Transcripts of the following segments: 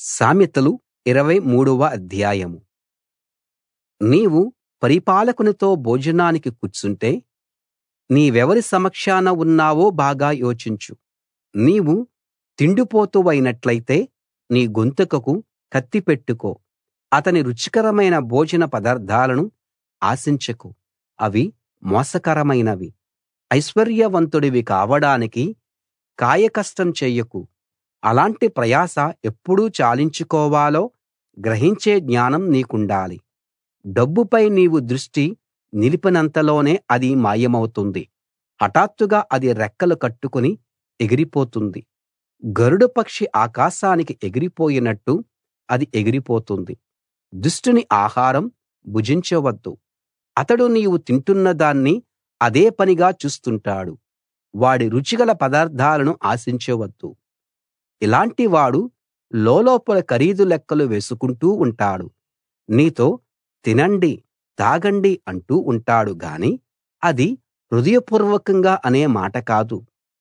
సామెతలు 23 వ అధ్యాయం నీవు పరిపాలకునితో భోజనానికి కూర్చుంటే నీవెవరి సమక్షాన ఉన్నావో బాగా యోచించు నీవు తిండిపోతువైనట్లయితే నీ గొంతుకకు కత్తి పెట్టుకో అతని రుచికరమైన భోజన పదార్థాలను ఆశించకు అవి మోసకరమైనవి ఐశ్వర్యవంతుడివి కావడానికి కాయకష్టం చెయ్యకు అలాంటి ప్రయాస ఎప్పుడు చాలించుకోవాలో గ్రహించే జ్ఞానం నీకుండాలి డబ్బుపై నీవు దృష్టి నిలిపినంతలోనే అది మాయమవుతుంది హఠాత్తుగా అది రెక్కలు కట్టుకుని ఎగిరిపోతుంది గరుడ పక్షి ఆకాశానికి ఎగిరిపోయినట్టు అది ఎగిరిపోతుంది దుష్టుని ఆహారం భుజించవద్దు అతడు నీవు తింటున్న దాన్ని అదే పనిగా చూస్తుంటాడు వాడి రుచిగల పదార్థాలను ఆశించవద్దు ఇలాంటి వాడు లోలోపల ఖరీదు లెక్కలు వేసుకుంటూ ఉంటాడు నీతో తినండి తాగండి అంటూ ఉంటాడు గాని అది హృదయపూర్వకంగా అనే మాట కాదు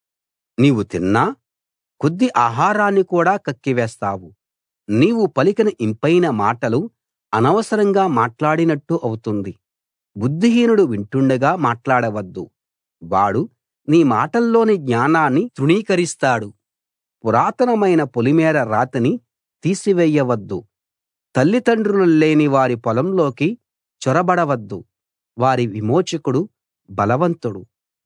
నీవు తిన్నా కొద్ది ఆహారాన్ని కూడా కక్కివేస్తావు నీవు పలికిన ఇంపైన మాటలు అనవసరంగా మాట్లాడినట్టు అవుతుంది బుద్ధిహీనుడు వింటుండగా మాట్లాడవద్దు వాడు నీ మాటల్లోని జ్ఞానాన్ని తృణీకరిస్తాడు పురాతనమైన పొలిమేర రాతిని తీసివేయవద్దు తల్లిదండ్రులు లేని వారి పొలంలోకి చొరబడవద్దు వారి విమోచకుడు బలవంతుడు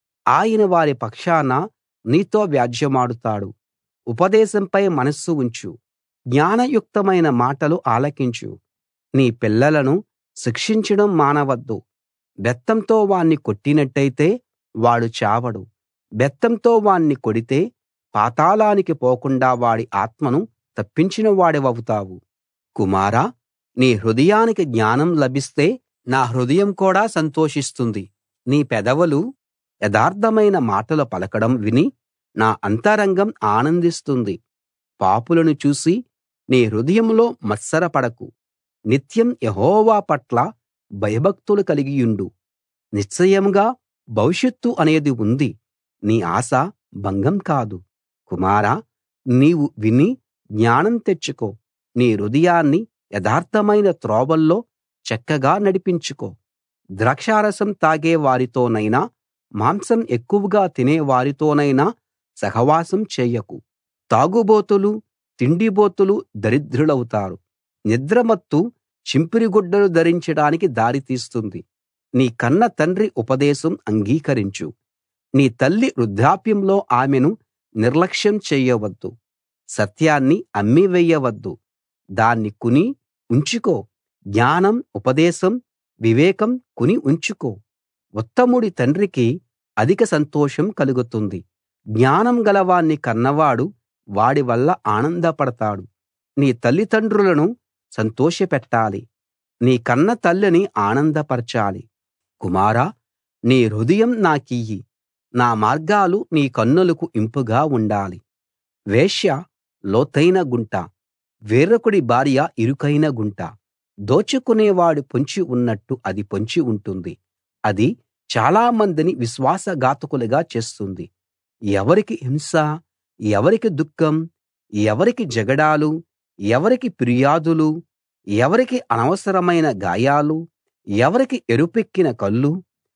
ఆయన వారి పక్షాన నీతో వ్యాజ్యెమాడుతాడు ఉపదేశంపై మనస్సు ఉంచు జ్ఞానయుక్తమైన మాటలు ఆలకించు నీ పిల్లలను శిక్షించడం మానవద్దు బెత్తంతో వాణ్ణి కొట్టినట్టయితే వాడు చావడు బెత్తంతో వాణ్ణి కొడితే పాతాళానికి పోకుండా వాడి ఆత్మను తప్పించిన వాడివవుతావు కుమారా నీ హృదయానికి జ్ఞానం లభిస్తే నా హృదయం కూడా సంతోషిస్తుంది నీ పెదవులు యథార్థమైన మాటలు పలకడం విని నా అంతరంగం ఆనందిస్తుంది పాపులను చూసి నీ హృదయంలో మత్సరపడకు నిత్యం యెహోవా పట్ల భయభక్తులు కలిగియుండు నిశ్చయంగా భవిష్యత్తు అనేది ఉంది నీ ఆశ భంగం కాదు కుమారా నీవు విని జ్ఞానం తెచ్చుకో నీ హృదయాన్ని యథార్థమైన త్రోవల్లో చక్కగా నడిపించుకో ద్రాక్షారసం తాగే వారితోనైనా మాంసం ఎక్కువగా తినే వారితోనైనా సహవాసం చేయకు తాగుబోతులు తిండిబోతులు దరిద్రులవుతారు నిద్రమత్తు చింపిరిగుడ్డలు ధరించడానికి దారి తీస్తుంది నీ కన్న తండ్రి ఉపదేశం అంగీకరించు నీ తల్లి వృద్ధాప్యంలో ఆమెను నిర్లక్ష్యం చెయ్యవద్దు సత్యాన్ని అమ్మివేయవద్దు దాన్ని కుని ఉంచుకో జ్ఞానం ఉపదేశం వివేకం కుని ఉంచుకో ఉత్తముడి తండ్రికి అధిక సంతోషం కలుగుతుంది జ్ఞానం గలవాణ్ణి కన్నవాడు వాడి వల్ల ఆనందపడతాడు నీ తల్లిదండ్రులను సంతోషపెట్టాలి నీ కన్న తల్లిని ఆనందపరచాలి కుమారా నీ హృదయం నాకియ్యి నా మార్గాలు నీ కన్నులకు ఇంపుగా ఉండాలి వేశ్య లోతైన గుంట వేరొకడి భార్య ఇరుకైన గుంట దోచుకునేవాడు పొంచి ఉన్నట్టు అది పొంచి ఉంటుంది అది చాలా మందిని విశ్వాసఘాతకులుగా చేస్తుంది ఎవరికి హింస ఎవరికి దుఃఖం ఎవరికి జగడాలు ఎవరికి ఫిర్యాదులు ఎవరికి అనవసరమైన గాయాలు ఎవరికి ఎరుపెక్కిన కళ్ళు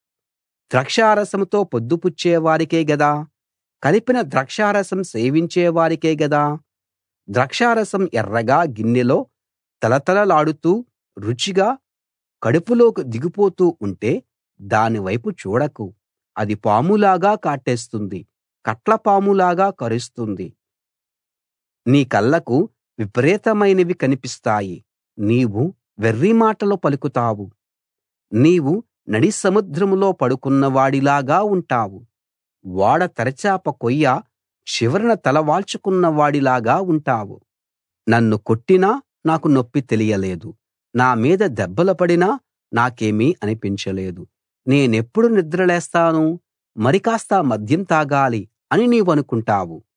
ద్రాక్షారసంతో పొద్దుపుచ్చే వారికే గదా కలిపిన ద్రాక్షారసం సేవించే వారికే గదా ద్రాక్షారసం ఎర్రగా గిన్నెలో తళతళలాడుతూ రుచిగా కడుపులోకి దిగిపోతూ ఉంటే దాని వైపు చూడకు అది పాములాగా కాటేస్తుంది కట్లపాములాగా కరుస్తుంది నీ కళ్ళకు విపరీతమైనవి కనిపిస్తాయి నీవు వెర్రి మాటలు పలుకుతావు నీవు నడి సముద్రంలో పడుకున్నవాడిలాగా ఉంటావు ఓడ తెరచాప కొయ్య చివరన తలవాల్చుకున్న వాడిలాగా ఉంటావు నన్ను కొట్టినా నాకు నొప్పి తెలియలేదు నా మీద దెబ్బలు పడినా నాకేమీ అనిపించలేదు నేనెప్పుడు నిద్రలేస్తాను మరి కాస్త మద్యం తాగాలి అని నీవనుకుంటావు